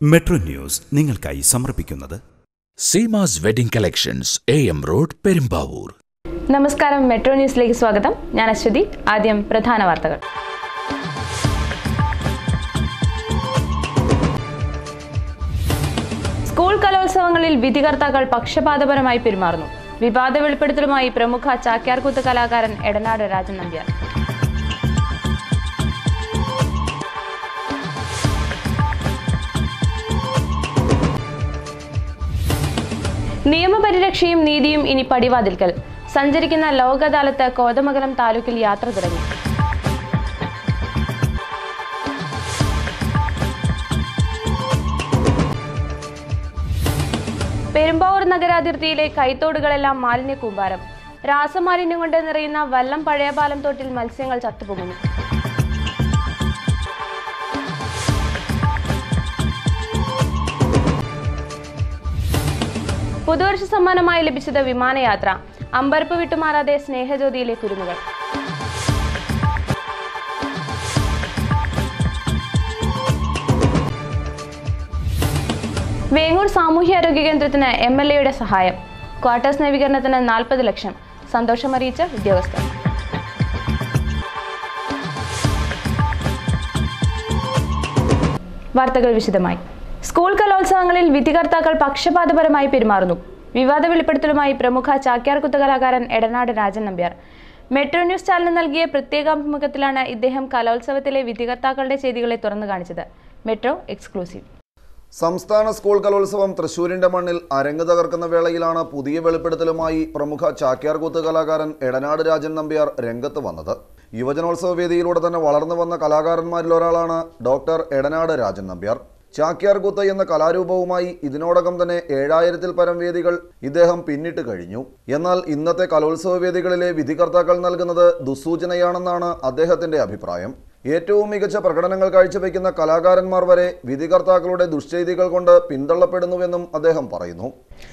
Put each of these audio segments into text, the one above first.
Metro news നിങ്ങൾക്കായി സമർപ്പിക്കുന്നത് Seemas wedding collections A M road Perumbavoor നമസ്കാരം മെട്രോ ന്യൂസിലേക്ക് സ്വാഗതം ഞാൻ അശ്വതി ആദ്യം പ്രധാന വാർത്തകൾ സ്കൂൾ കലോത്സവങ്ങളിൽ വിധികർത്താക്കൾ പക്ഷപാതപരമായി പെരുമാറുന്നു വിവാദ വെളിപ്പെടുത്തലുമായി പ്രമുഖ ചാക്യാർകൂത്ത് കലാകാരൻ എടനാട് രാജൻ നമ്പ്യാർ നിയമപരിരക്ഷയും നീതിയും ഇനി പടിവാതിൽക്കൽ സഞ്ചരിക്കുന്ന ലോക അദാലത്ത് കോതമംഗലം താലൂക്കിൽ യാത്ര തുടങ്ങി പെരുമ്പാവൂർ നഗരാതിർത്തിയിലെ കൈത്തോടുകളെല്ലാം മാലിന്യ കൂമ്പാരം രാസമാലിന്യം കൊണ്ട് നിറയുന്ന വല്ലം പഴയപാലം തോട്ടിൽ മത്സ്യങ്ങൾ ചത്തുപോകുന്നു പുതുവർഷ സമ്മാനമായി ലഭിച്ചത് വിമാനയാത്ര അമ്പരപ്പ് വിട്ടുമാറാതെ സ്നേഹജ്യോതിയിലെ കുരുന്നുകൾ വേങ്ങൂർ സാമൂഹ്യാരോഗ്യ കേന്ദ്രത്തിന് എം എൽ എയുടെ സഹായം ക്വാർട്ടേഴ്സ് നവീകരണത്തിന് നാൽപ്പത് ലക്ഷം സന്തോഷമറിയിച്ച ഉദ്യോഗസ്ഥർ വാർത്തകൾ വിശദമായി സ്കൂൾ കലോത്സവങ്ങളിൽ വിധികർത്താക്കൾ പക്ഷപാതപരമായി പെരുമാറുന്നു വിവാദ വെളിപ്പെടുത്തലുമായി പ്രമുഖ ചാക്യാർകുത്ത് കലാകാരൻ എടനാട് രാജൻ നമ്പ്യാർ മെട്രോ ന്യൂസ് ചാനലിന് നൽകിയ പ്രത്യേക അഭിമുഖത്തിലാണ് ഇദ്ദേഹം കലോത്സവത്തിലെ വിധികർത്താക്കളുടെ ചെയ്തികളെ തുറന്നു കാണിച്ചത് മെട്രോ എക്സ്ക്ലൂസീവ് സംസ്ഥാന സ്കൂൾ കലോത്സവം തൃശൂരിന്റെ മണ്ണിൽ അരങ്ങ് തകർക്കുന്ന വേളയിലാണ് പുതിയ വെളിപ്പെടുത്തലുമായി പ്രമുഖ ചാക്യാർകൂത്ത് കലാകാരൻ എടനാട് രാജൻ നമ്പ്യാർ രംഗത്ത് വന്നത് യുവജനോത്സവ വേദിയിലൂടെ തന്നെ വളർന്നു വന്ന കലാകാരന്മാരിൽ ഒരാളാണ് ഡോക്ടർ എടനാട് രാജൻ നമ്പ്യാർ ചാക്യാർകൂത്ത് എന്ന കലാരൂപവുമായി ഇതിനോടകം തന്നെ ഏഴായിരത്തിൽ പരം വേദികൾ ഇദ്ദേഹം പിന്നിട്ട് കഴിഞ്ഞു എന്നാൽ ഇന്നത്തെ കലോത്സവ വേദികളിലെ വിധികർത്താക്കൾ നൽകുന്നത് ദുസ്സൂചനയാണെന്നാണ് അദ്ദേഹത്തിന്റെ അഭിപ്രായം ഏറ്റവും മികച്ച പ്രകടനങ്ങൾ കാഴ്ചവെക്കുന്ന കലാകാരന്മാർ വരെ വിധികർത്താക്കളുടെ ദുഷ്ചെയ്തികൾ കൊണ്ട് പിന്തള്ളപ്പെടുന്നുവെന്നും അദ്ദേഹം പറയുന്നു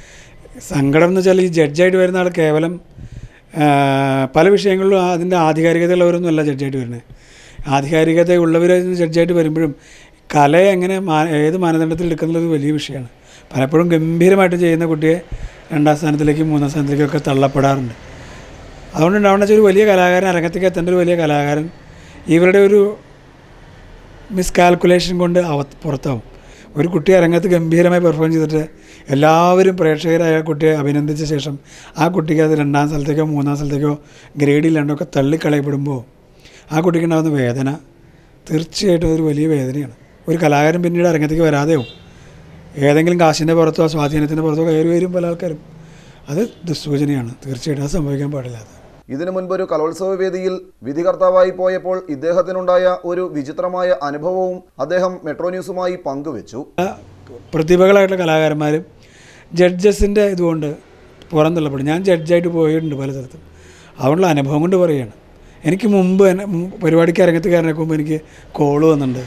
സങ്കടം എന്ന് വെച്ചാൽ ഈ ജഡ്ജായിട്ട് വരുന്ന ആൾ കേവലം ആ, പല വിഷയങ്ങളിലും അതിൻ്റെ ആധികാരികതയുള്ളവരൊന്നും അല്ല ജഡ്ജായിട്ട് വരുന്നത് ആധികാരികത ഉള്ളവർ ജഡ്ജായിട്ട് വരുമ്പോഴും കലയെ എങ്ങനെ മാ- ഏത് മാനദണ്ഡത്തിൽ എടുക്കുന്നുള്ളത് വലിയ വിഷയമാണ് പലപ്പോഴും ഗംഭീരമായിട്ട് ചെയ്യുന്ന കുട്ടിയെ രണ്ടാം സ്ഥാനത്തിലേക്കും മൂന്നാം സ്ഥാനത്തിലേക്കും ഒക്കെ തള്ളപ്പെടാറുണ്ട് അതുകൊണ്ട് ഉണ്ടാവുന്ന വെച്ചാൽ ഒരു വലിയ കലാകാരൻ അരങ്ങത്തേക്ക് എത്തേണ്ട ഒരു വലിയ കലാകാരൻ ഇവരുടെ ഒരു മിസ്കാൽക്കുലേഷൻ കൊണ്ട് അവ പുറത്താവും ഒരു കുട്ടി അരങ്ങത്ത് ഗംഭീരമായി പെർഫോം ചെയ്തിട്ട് എല്ലാവരും പ്രേക്ഷകരായ കുട്ടിയെ അഭിനന്ദിച്ച ശേഷം ആ കുട്ടിക്ക് അത് രണ്ടാം സ്ഥലത്തേക്കോ മൂന്നാം സ്ഥലത്തേക്കോ ഗ്രേഡില്ലാണ്ടൊക്കെ തള്ളിക്കളയപ്പെടുമ്പോൾ ആ കുട്ടിക്ക് ഉണ്ടാകുന്ന വേദന തീർച്ചയായിട്ടും അതൊരു വലിയ വേദനയാണ് ഒരു കലാകാരൻ പിന്നീട് അരങ്ങത്തേക്ക് വരാതെയാവും ഏതെങ്കിലും കാശിൻ്റെ പുറത്തോ സ്വാധീനത്തിൻ്റെ പുറത്തോ കയറി വരും പല ആൾക്കാരും അത് ദുസ്സൂചനയാണ് തീർച്ചയായിട്ടും അത് സംഭവിക്കാൻ പാടില്ലാതെ ഇതിനു മുൻപ് ഒരു കലോത്സവ വേദിയിൽ വിധികർത്താവായി പോയപ്പോൾ ഇദ്ദേഹത്തിനുണ്ടായ ഒരു വിചിത്രമായ അനുഭവവും അദ്ദേഹം മെട്രോ ന്യൂസുമായി പങ്കുവെച്ചു ആ പ്രതിഭകളായിട്ടുള്ള കലാകാരന്മാരും ജഡ്ജസിൻ്റെ ഇതുകൊണ്ട് പുറന്തള്ളപ്പെടും ഞാൻ ജഡ്ജായിട്ട് പോയിട്ടുണ്ട് പല സ്ഥലത്തും അതുകൊണ്ടുള്ള അനുഭവം കൊണ്ട് പറയുകയാണ് എനിക്ക് മുമ്പ് എന്നെ മു- പരിപാടിക്ക് അരങ്ങത്ത് കയറിനൊക്കെ മുമ്പ് എനിക്ക് കോള് വന്നിട്ടുണ്ട്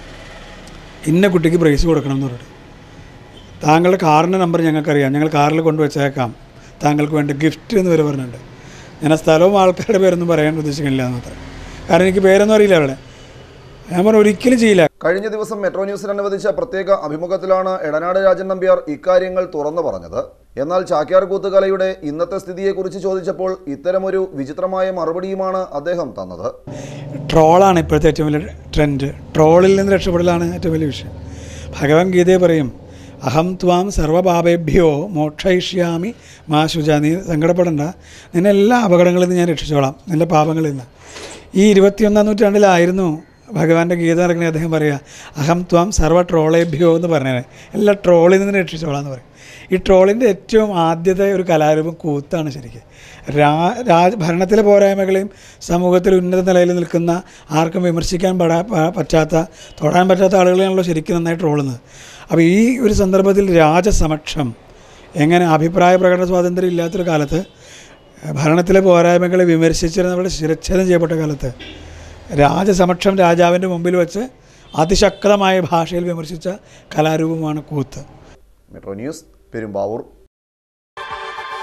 ഇന്ന കുട്ടിക്ക് പ്രൈസ് കൊടുക്കണം എന്ന് പറഞ്ഞിട്ട് താങ്കളുടെ കാറിൻ്റെ നമ്പർ ഞങ്ങൾക്കറിയാം ഞങ്ങൾ കാറിൽ കൊണ്ടുവച്ചേക്കാം താങ്കൾക്ക് വേണ്ട ഗിഫ്റ്റ് എന്ന് വരെ പറഞ്ഞിട്ടുണ്ട് ഞാൻ ആ സ്ഥലവും ആൾക്കാരുടെ പേരൊന്നും പറയാൻ ഉദ്ദേശിക്കുന്നില്ല എന്ന് മാത്രം കാരണം എനിക്ക് പേരൊന്നും അറിയില്ല അവിടെ ഞാൻ പറഞ്ഞു ഒരിക്കലും ചെയ്യില്ല കഴിഞ്ഞ ദിവസം മെട്രോ ന്യൂസിന് അനുവദിച്ച പ്രത്യേക അഭിമുഖത്തിലാണ് എടനാട് രാജൻ നമ്പ്യാർ ഇക്കാര്യങ്ങൾ തുറന്നു പറഞ്ഞത് എന്നാൽ ചാക്യാർ കൂത്തുകലയുടെ ഇന്നത്തെ സ്ഥിതിയെക്കുറിച്ച് ചോദിച്ചപ്പോൾ ഇത്തരമൊരു വിചിത്രമായ മറുപടിയുമാണ് അദ്ദേഹം തന്നത് ട്രോളാണ് ഇപ്പോഴത്തെ ഏറ്റവും വലിയ ട്രെൻഡ് ട്രോളിൽ നിന്ന് രക്ഷപ്പെടലാണ് ഏറ്റവും വലിയ വിഷയം ഭഗവത്ഗീതയെ പറയും അഹം ത്വാം സർവപാപേഭ്യോ മോക്ഷയിഷ്യാമി മാ ശുച നീ സങ്കടപ്പെടണ്ട നിന്നെ എല്ലാ അപകടങ്ങളിൽ നിന്ന് ഞാൻ രക്ഷിച്ചോളാം നിൻ്റെ പാപങ്ങളിൽ നിന്ന് ഈ ഇരുപത്തിയൊന്നാം നൂറ്റാണ്ടിലായിരുന്നു ഭഗവാന്റെ ഗീത ഇറങ്ങി അദ്ദേഹം പറയുക അഹം ത്വാം സർവ ട്രോളേഭ്യോ എന്ന് പറഞ്ഞത് എല്ലാ ട്രോളിൽ നിന്ന് രക്ഷിച്ചോളാം എന്ന് പറയും ഈ ട്രോളിൻ്റെ ഏറ്റവും ആദ്യത്തെ ഒരു കലാരൂപം കൂത്താണ് ശരിക്കും രാ രാജ ഭരണത്തിലെ പോരായ്മകളെയും സമൂഹത്തിൽ ഉന്നത നിലയിൽ നിൽക്കുന്ന ആർക്കും വിമർശിക്കാൻ പെടാ പ- പറ്റാത്ത തൊടാൻ പറ്റാത്ത ആളുകളെയാണല്ലോ ശരിക്കും നന്നായി ട്രോളുന്നത് അപ്പോൾ ഈ ഒരു സന്ദർഭത്തിൽ രാജസമക്ഷം എങ്ങനെ അഭിപ്രായ പ്രകടന സ്വാതന്ത്ര്യം ഇല്ലാത്തൊരു കാലത്ത് ഭരണത്തിലെ പോരായ്മകളെ വിമർശിച്ചിരുന്നവരുടെ ശിരച്ഛേദം ചെയ്യപ്പെട്ട കാലത്ത് രാജസമക്ഷം രാജാവിൻ്റെ മുമ്പിൽ വെച്ച് അതിശക്തമായ ഭാഷയിൽ വിമർശിച്ച കലാരൂപമാണ് കൂത്ത് മെട്രോ ന്യൂസ് പെരുമ്പാവൂർ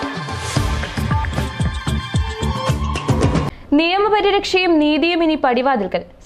നിയമപരിരക്ഷയും നീതിയും ഇനി പടിവാതിൽക്കൽ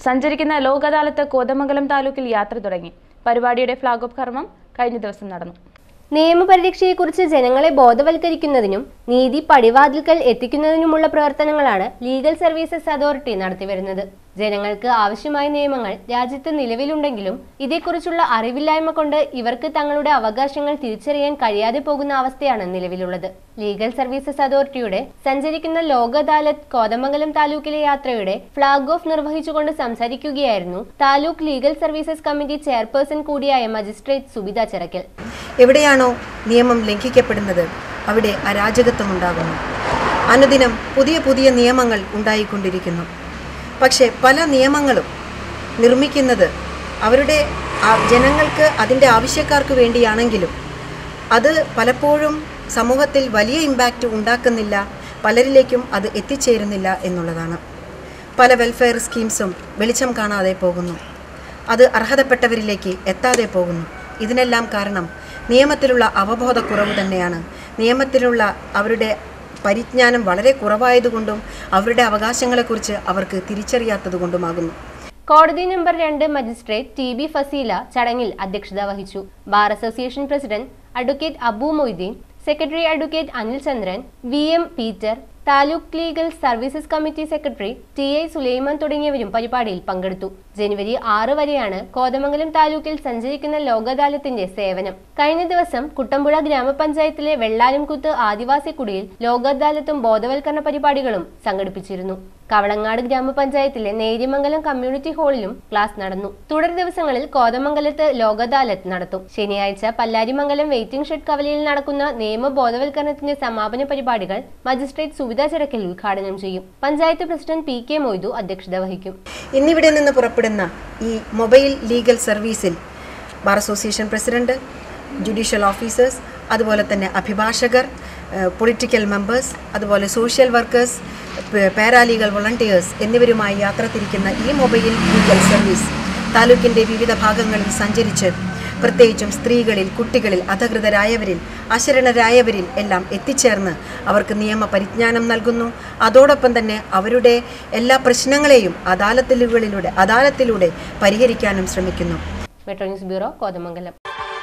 സഞ്ചരിക്കുന്ന ലോക് അദാലത്ത് കോതമംഗലം താലൂക്കിൽ യാത്ര തുടങ്ങി പരിപാടിയുടെ ഫ്ളാഗ് ഓഫ് കർമ്മം കഴിഞ്ഞ ദിവസം നടന്നു നിയമപരിരക്ഷയെക്കുറിച്ച് ജനങ്ങളെ ബോധവൽക്കരിക്കുന്നതിനും നീതി പടിവാതിൽക്കൽ എത്തിക്കുന്നതിനുമുള്ള പ്രവർത്തനങ്ങളാണ് ലീഗൽ സർവീസസ് അതോറിറ്റി നടത്തിവരുന്നത് ജനങ്ങൾക്ക് ആവശ്യമായ നിയമങ്ങൾ രാജ്യത്ത് നിലവിലുണ്ടെങ്കിലും ഇതേക്കുറിച്ചുള്ള അറിവില്ലായ്മ കൊണ്ട് ഇവർക്ക് തങ്ങളുടെ അവകാശങ്ങൾ തിരിച്ചറിയാൻ കഴിയാതെ പോകുന്ന അവസ്ഥയാണ് നിലവിലുള്ളത് ലീഗൽ സർവീസസ് അതോറിറ്റിയുടെ സഞ്ചരിക്കുന്ന ലോക അദാലത്ത് കോതമംഗലം താലൂക്കിലെ യാത്രയുടെ ഫ്ളാഗ് ഓഫ് നിർവഹിച്ചുകൊണ്ട് സംസാരിക്കുകയായിരുന്നു taluk legal services committee chairperson കൂടിയായ മജിസ്ട്രേറ്റ് സുബിത ചിറക്കൽ എവിടെയാണോ നിയമം ലംഘിക്കപ്പെടുന്നത് അവിടെ അരാജകത്വമുണ്ടാകുന്നു അനുദിനം പുതിയ പുതിയ നിയമങ്ങൾ ഉണ്ടായിക്കൊണ്ടിരിക്കുന്നു പക്ഷേ പല നിയമങ്ങളും നിർമ്മിക്കുന്നത് അവരുടെ ആ- ജനങ്ങൾക്ക് അതിൻ്റെ ആവശ്യക്കാർക്ക് വേണ്ടിയാണെങ്കിലും അത് പലപ്പോഴും സമൂഹത്തിൽ വലിയ ഇമ്പാക്റ്റ് ഉണ്ടാക്കുന്നില്ല പലരിലേക്കും അത് എത്തിച്ചേരുന്നില്ല എന്നുള്ളതാണ് പല വെൽഫെയർ സ്കീംസും വെളിച്ചം കാണാതെ പോകുന്നു അത് അർഹതപ്പെട്ടവരിലേക്ക് എത്താതെ പോകുന്നു ഇതിനെല്ലാം കാരണം നിയമത്തിലുള്ള അവബോധക്കുറവ് തന്നെയാണ് നിയമത്തിലുള്ള അവരുടെ പരിജ്ഞാനം വളരെ കുറവായതുകൊണ്ടും അവരുടെ അവകാശങ്ങളെക്കുറിച്ച് അവർക്ക് തിരിച്ചറിയാത്തതുകൊണ്ടുമാകുന്നു കോടതി നമ്പർ രണ്ട് മജിസ്ട്രേറ്റ് ടി ബി ഫസീല ചടങ്ങിൽ അധ്യക്ഷത വഹിച്ചു bar association president advocate Abu Moideen secretary advocate Anil Chandran V M Peter taluk legal services committee secretary T I Sulaiman തുടങ്ങിയവരും പരിപാടിയിൽ പങ്കെടുത്തു ജനുവരി ആറ് വരെയാണ് കോതമംഗലം താലൂക്കിൽ സഞ്ചരിക്കുന്ന ലോക അദാലത്തിന്റെ സേവനം കഴിഞ്ഞ ദിവസം കുട്ടമ്പുഴ ഗ്രാമപഞ്ചായത്തിലെ വെള്ളാലുംകുത്ത് ആദിവാസി കുടിയിൽ ലോക അദാലത്തും ബോധവൽക്കരണ പരിപാടികളും സംഘടിപ്പിച്ചിരുന്നു കവളങ്ങാട് ഗ്രാമപഞ്ചായത്തിലെ നേര്യമംഗലം കമ്മ്യൂണിറ്റി ഹാളിലും ക്ലാസ് നടന്നു തുടർ ദിവസങ്ങളിൽ കോതമംഗലത്ത് ലോക അദാലത്ത് നടത്തും ശനിയാഴ്ച പല്ലാരിമംഗലം വെയിറ്റിംഗ് ഷെഡ് കവലയിൽ നടക്കുന്ന നിയമ ബോധവൽക്കരണത്തിന്റെ സമാപന പരിപാടികൾ മജിസ്ട്രേറ്റ് സുവിധ ചിറക്കൽ ഉദ്ഘാടനം ചെയ്യും panchayat president P K Moidu അധ്യക്ഷത വഹിക്കും ഇന്നിവിടെ നിന്ന് പുറപ്പെടുന്ന ഈ മൊബൈൽ ലീഗൽ സർവീസിൽ bar association president judicial officers അതുപോലെ തന്നെ അഭിഭാഷകർ പൊളിറ്റിക്കൽ മെമ്പേഴ്സ് അതുപോലെ സോഷ്യൽ വർക്കേഴ്സ് പാരാലീഗൽ വോളണ്ടിയേഴ്സ് എന്നിവരുമായി യാത്ര തിരിക്കുന്ന ഈ മൊബൈൽ ലീഗൽ സർവീസ് താലൂക്കിൻ്റെ വിവിധ ഭാഗങ്ങളിൽ സഞ്ചരിച്ച് പ്രത്യേകിച്ചും സ്ത്രീകളിൽ കുട്ടികളിൽ അധകൃതരായവരിൽ അശരണരായവരിൽ എല്ലാം എത്തിച്ചേർന്ന് അവർക്ക് നിയമ പരിജ്ഞാനം നൽകുന്നു അതോടൊപ്പം തന്നെ അവരുടെ എല്ലാ പ്രശ്നങ്ങളെയും അദാലത്തിലുകളിലൂടെ അദാലത്തിലൂടെ പരിഹരിക്കാനും ശ്രമിക്കുന്നു metro news bureau Kothamangalam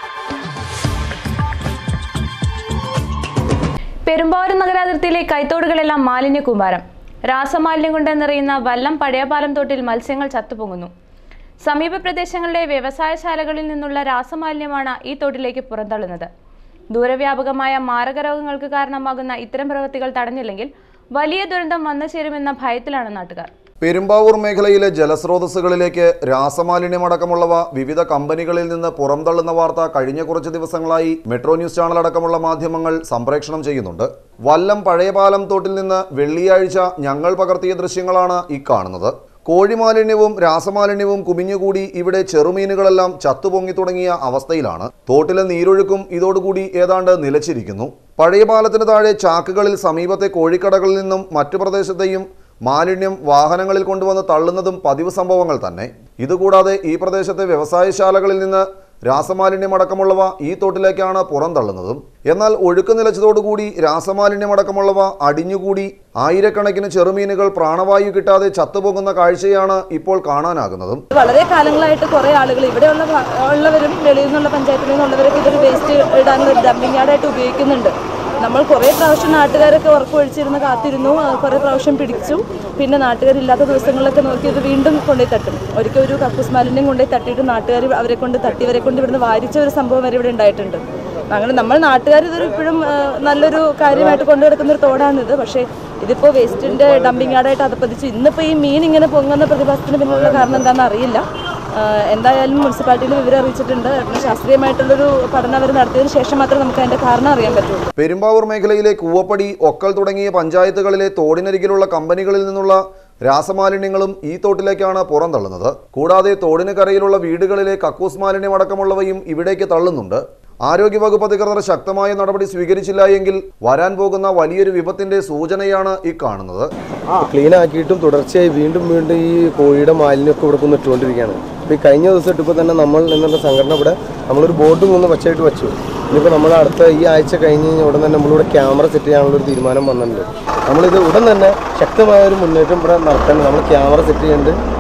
Perumbavoor നഗരാതിർത്തിയിലെ കൈത്തോടുകളെല്ലാം മാലിന്യ കൂമ്പാരം രാസമാലിന്യം കൊണ്ട് നിറയുന്ന വല്ലം പഴയപാലം തോട്ടിൽ മത്സ്യങ്ങൾ ചത്തുപൊങ്ങുന്നു സമീപ പ്രദേശങ്ങളിലെ വ്യവസായശാലകളിൽ നിന്നുള്ള രാസമാലിന്യമാണ് ഈ തോട്ടിലേക്ക് പുറന്തള്ളുന്നത് ദൂരവ്യാപകമായ മാരകരോഗങ്ങൾക്ക് കാരണമാകുന്ന ഇത്തരം പ്രവൃത്തികൾ തടഞ്ഞില്ലെങ്കിൽ വലിയ ദുരന്തം വന്നു ചേരുമെന്ന ഭയത്തിലാണ് നാട്ടുകാർ പെരുമ്പാവൂർ മേഖലയിലെ ജലസ്രോതസ്സുകളിലേക്ക് രാസമാലിന്യമടക്കമുള്ളവ വിവിധ കമ്പനികളിൽ നിന്ന് പുറംതള്ളുന്ന വാർത്ത കഴിഞ്ഞ കുറച്ച് ദിവസങ്ങളായി മെട്രോ ന്യൂസ് ചാനൽ അടക്കമുള്ള മാധ്യമങ്ങൾ സംപ്രേഷണം ചെയ്യുന്നുണ്ട് വല്ലം പഴയപാലം തോട്ടിൽ നിന്ന് വെള്ളിയാഴ്ച ഞങ്ങൾ പകർത്തിയ ദൃശ്യങ്ങളാണ് ഈ കാണുന്നത് കോഴിമാലിന്യവും രാസമാലിന്യവും കുമിഞ്ഞുകൂടി ഇവിടെ ചെറുമീനുകളെല്ലാം ചത്തുപൊങ്ങി തുടങ്ങിയ അവസ്ഥയിലാണ് തോട്ടിലെ നീരൊഴുക്കും ഇതോടുകൂടി ഏതാണ്ട് നിലച്ചിരിക്കുന്നു പഴയ പാലത്തിന് താഴെ ചാക്കുകളിൽ സമീപത്തെ കോഴിക്കടകളിൽ നിന്നും മറ്റു പ്രദേശത്തെയും മാലിന്യം വാഹനങ്ങളിൽ കൊണ്ടുവന്ന് തള്ളുന്നതും പതിവ് സംഭവങ്ങൾ തന്നെ ഇതുകൂടാതെ ഈ പ്രദേശത്തെ വ്യവസായശാലകളിൽ നിന്ന് രാസമാലിന്യമടക്കമുള്ളവ ഈ തോട്ടിലേക്കാണ് പുറന്തള്ളുന്നതും എന്നാൽ ഒഴുക്ക് നിലച്ചതോടുകൂടി രാസമാലിന്യമടക്കമുള്ളവ അടിഞ്ഞുകൂടി ആയിരക്കണക്കിന് ചെറുമീനുകൾ പ്രാണവായു കിട്ടാതെ ചത്തുപോകുന്ന കാഴ്ചയാണ് ഇപ്പോൾ കാണാനാകുന്നതും വളരെ കാലങ്ങളായിട്ട് കുറേ ആളുകൾ ഇവിടെയുള്ള ഭ- ഉള്ളവരും വെളിയിൽ നിന്നുള്ള പഞ്ചായത്തിൽ നിന്നുള്ളവരൊക്കെ ഇതൊരു വേസ്റ്റ് ഇടാനുള്ള ഒരു ഡംപിങ് യാർഡായിട്ട് ഉപയോഗിക്കുന്നുണ്ട് നമ്മൾ കുറേ പ്രാവശ്യം നാട്ടുകാരൊക്കെ ഉറക്കമൊഴിച്ചിരുന്ന് കാത്തിരുന്നു ആ, കുറേ പ്രാവശ്യം പിടിച്ചു പിന്നെ നാട്ടുകാരില്ലാത്ത ദിവസങ്ങളിലൊക്കെ നോക്കി ഇത് വീണ്ടും കൊണ്ടുപോയി തട്ടും ഒരിക്കൽ ഒരു കക്കൂസ് മാലിന്യം കൊണ്ടുപോയി തട്ടിയിട്ട് നാട്ടുകാർ അവരെ കൊണ്ട് തട്ടി ഇവരെ കൊണ്ട് ഇവിടുന്ന് വാരിച്ച ഒരു സംഭവം വരെ ഇവിടെ ഉണ്ടായിട്ടുണ്ട് അങ്ങനെ നമ്മൾ നാട്ടുകാർ ഇതൊരു ഇപ്പോഴും ആ, നല്ലൊരു കാര്യമായിട്ട് കൊണ്ടു നടക്കുന്ന ഒരു തോടാണിത് പക്ഷേ ഇതിപ്പോൾ വേസ്റ്റിൻ്റെ ഡംപിങ് യാർഡായിട്ട് അതപ്പതിച്ച് ഇന്നിപ്പോൾ ഈ മീൻ ഇങ്ങനെ പൊങ്ങുന്ന പ്രതിഭാസത്തിന് പിന്നിലുള്ള കാരണം എന്താണെന്ന് അറിയില്ല ആ, എന്തായാലും മുനിസിപ്പാലിറ്റിയിൽ വിവരം അറിയിച്ചിട്ടുണ്ട് പിന്നെ ശാസ്ത്രീയമായിട്ടുള്ളൊരു പഠനം അവർ നടത്തിയതിന് ശേഷം മാത്രമേ നമുക്ക് അതിൻ്റെ കാരണം അറിയാൻ പറ്റുള്ളൂ പെരുമ്പാവൂർ മേഖലയിലെ കൂവപ്പടി ഒക്കൽ തുടങ്ങിയ പഞ്ചായത്തുകളിലെ തോടിനരികിലുള്ള കമ്പനികളിൽ നിന്നുള്ള രാസമാലിന്യങ്ങളും ഈ തോട്ടിലേക്കാണ് പുറന്തള്ളുന്നത് കൂടാതെ തോടിന് കരയിലുള്ള വീടുകളിലെ കക്കൂസ് മാലിന്യം അടക്കമുള്ളവയും ഇവിടേക്ക് തള്ളുന്നുണ്ട് ആരോഗ്യവകുപ്പ് അധികൃതർ ശക്തമായ നടപടി സ്വീകരിച്ചില്ല എങ്കിൽ വരാൻ പോകുന്ന വലിയൊരു വിപത്തിന്റെ സൂചനയാണ് ഈ കാണുന്നത് ക്ലീൻ ആക്കിയിട്ടും തുടർച്ചയായി വീണ്ടും വീണ്ടും ഈ കോഴിയുടെ മാലിന്യമൊക്കെ ഇവിടെ കൊണ്ട് ഇട്ടുകൊണ്ടിരിക്കുകയാണ് അപ്പോൾ ഈ കഴിഞ്ഞ ദിവസം ഇട്ടപ്പോൾ തന്നെ നമ്മൾ എന്നുള്ള സംഘടന ഇവിടെ നമ്മളൊരു ബോർഡ് മൂന്ന് പച്ചയായിട്ട് വെച്ചു ഇനിയിപ്പോൾ നമ്മൾ അടുത്ത ഈ ആഴ്ച കഴിഞ്ഞ് കഴിഞ്ഞാൽ ഉടൻ തന്നെ നമ്മളിവിടെ ക്യാമറ സെറ്റ് ചെയ്യാനുള്ള ഒരു തീരുമാനം വന്നിട്ടുണ്ട് നമ്മളിത് ഉടൻ തന്നെ ശക്തമായ ഒരു മുന്നേറ്റം ഇവിടെ നടത്താൻ നമ്മൾ ക്യാമറ സെറ്റ് ചെയ്യുന്നുണ്ട്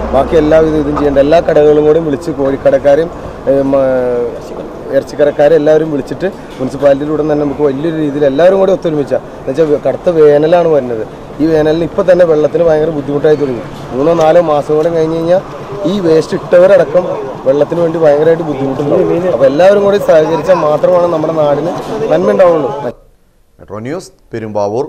ബാക്കി എല്ലാവിധ ഇതും ചെയ്യേണ്ട എല്ലാ കടകളും കൂടി വിളിച്ച് കോഴിക്കടക്കാരെയും ഏ, മ, ഇറച്ചിക്കടക്കാരെ എല്ലാവരും വിളിച്ചിട്ട് മുനിസിപ്പാലിറ്റിയിലൂടെ തന്നെ നമുക്ക് വലിയൊരു രീതിയിൽ എല്ലാവരും കൂടി ഒത്തൊരുമിച്ചാണ് എന്നുവെച്ചാൽ കടുത്ത വേനലാണ് വരുന്നത് ഈ വേനലിന് ഇപ്പം തന്നെ വെള്ളത്തിന് ഭയങ്കര ബുദ്ധിമുട്ടായി തുടങ്ങി മൂന്നോ നാലോ മാസം കൂടെ കഴിഞ്ഞ് കഴിഞ്ഞാൽ ഈ വേസ്റ്റ് ഇട്ടവരടക്കം വെള്ളത്തിന് വേണ്ടി ഭയങ്കരമായിട്ട് ബുദ്ധിമുട്ടുണ്ടാവും അപ്പോൾ എല്ലാവരും കൂടി സഹകരിച്ചാൽ മാത്രമാണ് നമ്മുടെ നാടിന് നന്മ ഉണ്ടാവുള്ളൂ മെട്രോ ന്യൂസ് പെരുമ്പാവൂർ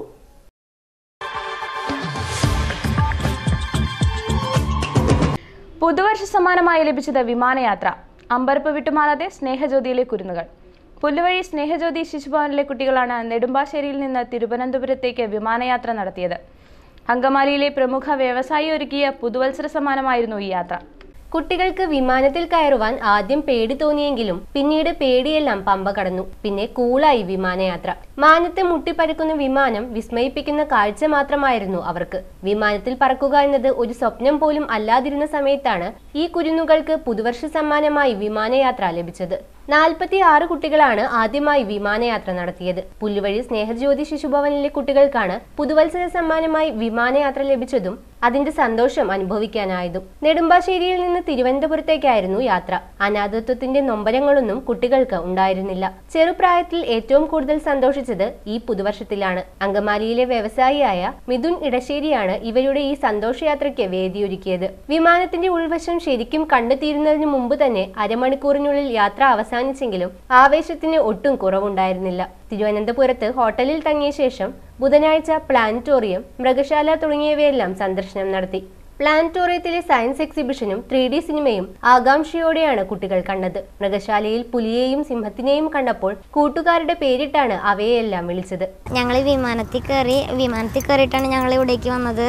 പുതുവർഷ സമ്മാനമായി ലഭിച്ചത് വിമാനയാത്ര അമ്പരപ്പ് വിട്ടുമാറാതെ സ്നേഹജ്യോതിയിലെ കുരുന്നുകൾ പുല്ലുവഴി സ്നേഹജ്യോതി ശിശുഭവനിലെ കുട്ടികളാണ് നെടുമ്പാശ്ശേരിയിൽ നിന്ന് തിരുവനന്തപുരത്തേക്ക് വിമാനയാത്ര നടത്തിയത് അങ്കമാലിയിലെ പ്രമുഖ വ്യവസായി ഒരുക്കിയ പുതുവത്സര സമ്മാനമായിരുന്നു ഈ യാത്ര കുട്ടികൾക്ക് വിമാനത്തിൽ കയറുവാൻ ആദ്യം പേടി തോന്നിയെങ്കിലും പിന്നീട് പേടിയെല്ലാം പമ്പ കടന്നു പിന്നെ കൂളായി വിമാനയാത്ര മാനത്ത് മുട്ടിപ്പരക്കുന്ന വിമാനം വിസ്മയിപ്പിക്കുന്ന കാഴ്ച മാത്രമായിരുന്നു അവർക്ക് വിമാനത്തിൽ പറക്കുക എന്നത് ഒരു സ്വപ്നം പോലും അല്ലാതിരുന്ന സമയത്താണ് ഈ കുരുന്നുകൾക്ക് പുതുവർഷ സമ്മാനമായി വിമാനയാത്ര ലഭിച്ചത് നാൽപ്പത്തി ആറ് കുട്ടികളാണ് ആദ്യമായി വിമാനയാത്ര നടത്തിയത് പുല്ലുവഴി സ്നേഹജ്യോതി ശിശുഭവനിലെ കുട്ടികൾക്കാണ് പുതുവത്സര സമ്മാനമായി വിമാനയാത്ര ലഭിച്ചതും അതിന്റെ സന്തോഷം അനുഭവിക്കാനായതും നെടുമ്പാശ്ശേരിയിൽ നിന്ന് തിരുവനന്തപുരത്തേക്കായിരുന്നു യാത്ര അനാഥത്വത്തിന്റെ നൊമ്പരങ്ങളൊന്നും കുട്ടികൾക്ക് ഉണ്ടായിരുന്നില്ല ചെറുപ്രായത്തിൽ ഏറ്റവും കൂടുതൽ സന്തോഷിച്ചത് ഈ പുതുവർഷത്തിലാണ് അങ്കമാലിയിലെ വ്യവസായിയായ മിഥുൻ ഇടശ്ശേരിയാണ് ഇവരുടെ ഈ സന്തോഷയാത്രയ്ക്ക് വേദിയൊരുക്കിയത് വിമാനത്തിന്റെ ഉൾവശം ശരിക്കും കണ്ടെത്തിയിരുന്നതിന് മുമ്പ് തന്നെ അരമണിക്കൂറിനുള്ളിൽ യാത്ര അവസാനിച്ചെങ്കിലും ആവേശത്തിന് ഒട്ടും കുറവുണ്ടായിരുന്നില്ല തിരുവനന്തപുരത്ത് ഹോട്ടലിൽ തങ്ങിയ ശേഷം ബുധനാഴ്ച പ്ലാനറ്റോറിയം മൃഗശാല തുടങ്ങിയവയെല്ലാം സന്ദർശനം നടത്തി പ്ലാനറ്റോറിയത്തിലെ സയൻസ് എക്സിബിഷനും ത്രീ ഡി സിനിമയും ആകാംക്ഷയോടെയാണ് കുട്ടികൾ കണ്ടത് മൃഗശാലയിൽ പുലിയെയും സിംഹത്തിനെയും കണ്ടപ്പോൾ കൂട്ടുകാരുടെ പേരിട്ടാണ് അവയെല്ലാം വിളിച്ചത് ഞങ്ങൾ വിമാനത്തിൽ കയറി വിമാനത്തിൽ കയറിയിട്ടാണ് ഞങ്ങൾ ഇവിടേക്ക് വന്നത്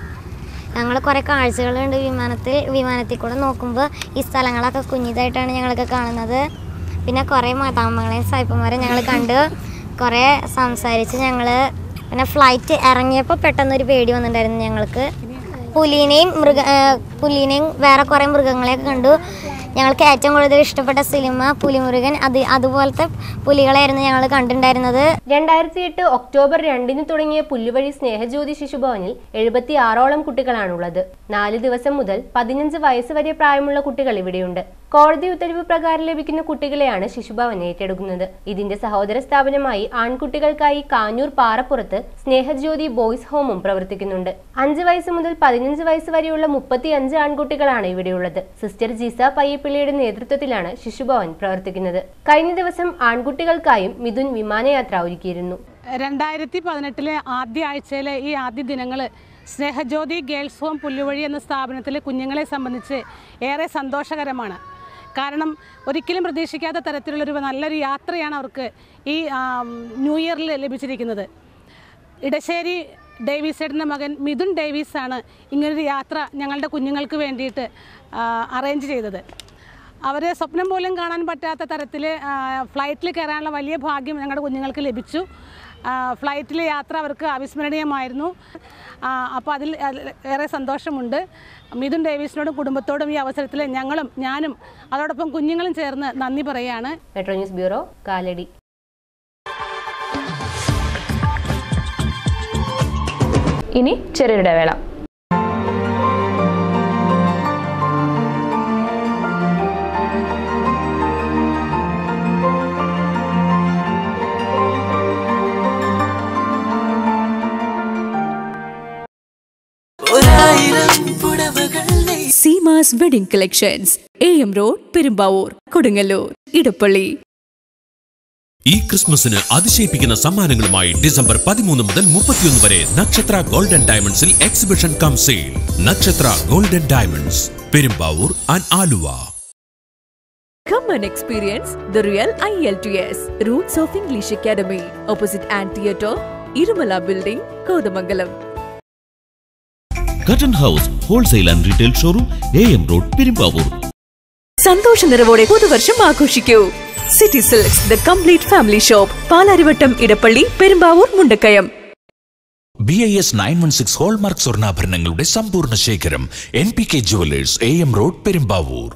ഞങ്ങൾ കുറേ കാഴ്ചകളുണ്ട് വിമാനത്തിൽ വിമാനത്തിൽ കൂടെ നോക്കുമ്പോൾ ഈ സ്ഥലങ്ങളൊക്കെ കുഞ്ഞിതായിട്ടാണ് ഞങ്ങളൊക്കെ കാണുന്നത് പിന്നെ കുറേ മാതാമ്മകളെയും സായിപ്പന്മാരെ ഞങ്ങൾ കണ്ട് കുറേ സംസാരിച്ച് ഞങ്ങൾ പിന്നെ ഫ്ലൈറ്റ് ഇറങ്ങിയപ്പോൾ പെട്ടെന്നൊരു പേടി വന്നിട്ടുണ്ടായിരുന്നു ഞങ്ങൾക്ക് പുലീനെയും മൃഗ ആ, പുലീനെയും വേറെ കുറേ മൃഗങ്ങളെയൊക്കെ കണ്ടു ഞങ്ങൾക്ക് ഏറ്റവും കൂടുതൽ ഇഷ്ടപ്പെട്ട സിനിമ പുലിമുരുകൻ അത് അതുപോലത്തെ പുലികളായിരുന്നു ഞങ്ങൾ കണ്ടിട്ടുണ്ടായിരുന്നത് രണ്ടായിരത്തി എട്ട് ഒക്ടോബർ രണ്ടിന് തുടങ്ങിയ പുല്ലുവഴി സ്നേഹജ്യോതി ശിശുഭവനിൽ എഴുപത്തി ആറോളം കുട്ടികളാണുള്ളത് നാല് ദിവസം മുതൽ പതിനഞ്ച് വയസ്സ് വരെ പ്രായമുള്ള കുട്ടികൾ ഇവിടെയുണ്ട് കോടതി ഉത്തരവ് പ്രകാരം ലഭിക്കുന്ന കുട്ടികളെയാണ് ശിശുഭവൻ ഏറ്റെടുക്കുന്നത് ഇതിന്റെ സഹോദര സ്ഥാപനമായി ആൺകുട്ടികൾക്കായി കാഞ്ഞൂർ പാറപ്പുറത്ത് സ്നേഹജ്യോതി ബോയ്സ് ഹോമും പ്രവർത്തിക്കുന്നുണ്ട് അഞ്ച് വയസ്സ് മുതൽ പതിനഞ്ച് വയസ്സ് വരെയുള്ള മുപ്പത്തി അഞ്ച് ആൺകുട്ടികളാണ് ഇവിടെയുള്ളത് സിസ്റ്റർ ജിസ പയ്യപ്പിള്ളിയുടെ നേതൃത്വത്തിലാണ് ശിശുഭവൻ പ്രവർത്തിക്കുന്നത് കഴിഞ്ഞ ദിവസം ആൺകുട്ടികൾക്കായും മിഥുൻ വിമാനയാത്ര ഒരുക്കിയിരുന്നു രണ്ടായിരത്തി പതിനെട്ടിലെ ആദ്യ ആഴ്ചയിലെ ഈ ആദ്യ ദിനങ്ങൾ സ്നേഹജ്യോതി ഗേൾസ് ഹോം പുല്ലുവഴി എന്ന സ്ഥാപനത്തിലെ കുഞ്ഞുങ്ങളെ സംബന്ധിച്ച് ഏറെ സന്തോഷകരമാണ് കാരണം ഒരിക്കലും പ്രതീക്ഷിക്കാത്ത തരത്തിലുള്ളൊരു നല്ലൊരു യാത്രയാണ് അവർക്ക് ഈ ആം, ന്യൂ ഇയറിൽ ലഭിച്ചിരിക്കുന്നത് ഇടശ്ശേരി ഡേവീസേട്ടൻ്റെ മകൻ മിഥുൻ ഡേവീസ് ആണ് ഇങ്ങനൊരു യാത്ര ഞങ്ങളുടെ കുഞ്ഞുങ്ങൾക്ക് വേണ്ടിയിട്ട് അറേഞ്ച് ചെയ്തത് അവരെ സ്വപ്നം പോലും കാണാൻ പറ്റാത്ത തരത്തിൽ ഫ്ലൈറ്റിൽ കയറാനുള്ള വലിയ ഭാഗ്യം ഞങ്ങളുടെ കുഞ്ഞുങ്ങൾക്ക് ലഭിച്ചു ഫ്ലൈറ്റിലെ യാത്ര അവർക്ക് അവിസ്മരണീയമായിരുന്നു അപ്പോൾ അതിൽ അതിൽ ഏറെ സന്തോഷമുണ്ട് മിഥുൻ ഡേവീസിനോടും കുടുംബത്തോടും ഈ അവസരത്തിൽ ഞങ്ങളും ഞാനും അതോടൊപ്പം കുഞ്ഞുങ്ങളും ചേർന്ന് നന്ദി പറയുകയാണ് മെട്രോ ന്യൂസ് ബ്യൂറോ കാലടി ഇനി ചെറിയൊരിടവേള Seemas wedding collections A M road Perumbavoor Kodungallur Edappally ഈ ക്രിസ്മസിന് അതിശയിപ്പിക്കുന്ന സമ്മാനങ്ങളുമായി ഡിസംബർ പതിമൂന്ന് മുതൽ മുപ്പത്തിയൊന്ന് വരെ നക്ഷത്ര ഗോൾഡൻ ഡയമണ്ട്സിൽ exhibition cum sale Nakshatra golden diamonds Perumbavoor and Aluva Come and experience the real IELTS Roots of English Academy opposite Ant Theatre, Irumala Building, Kodamangalam. Cotton house wholesale and retail showroom A M road Perumbavoor സന്തോഷ നിറവോടെ പുതുവർഷം ആഘോഷിക്കൂ city silks the complete family shop Palarivattom Edappally Perumbavoor Mundakayam B I S nine one six hallmark സ്വർണ്ണാഭരണങ്ങളുടെ സമ്പൂർണ്ണ ശേഖരം N P K jewellers A M road Perumbavoor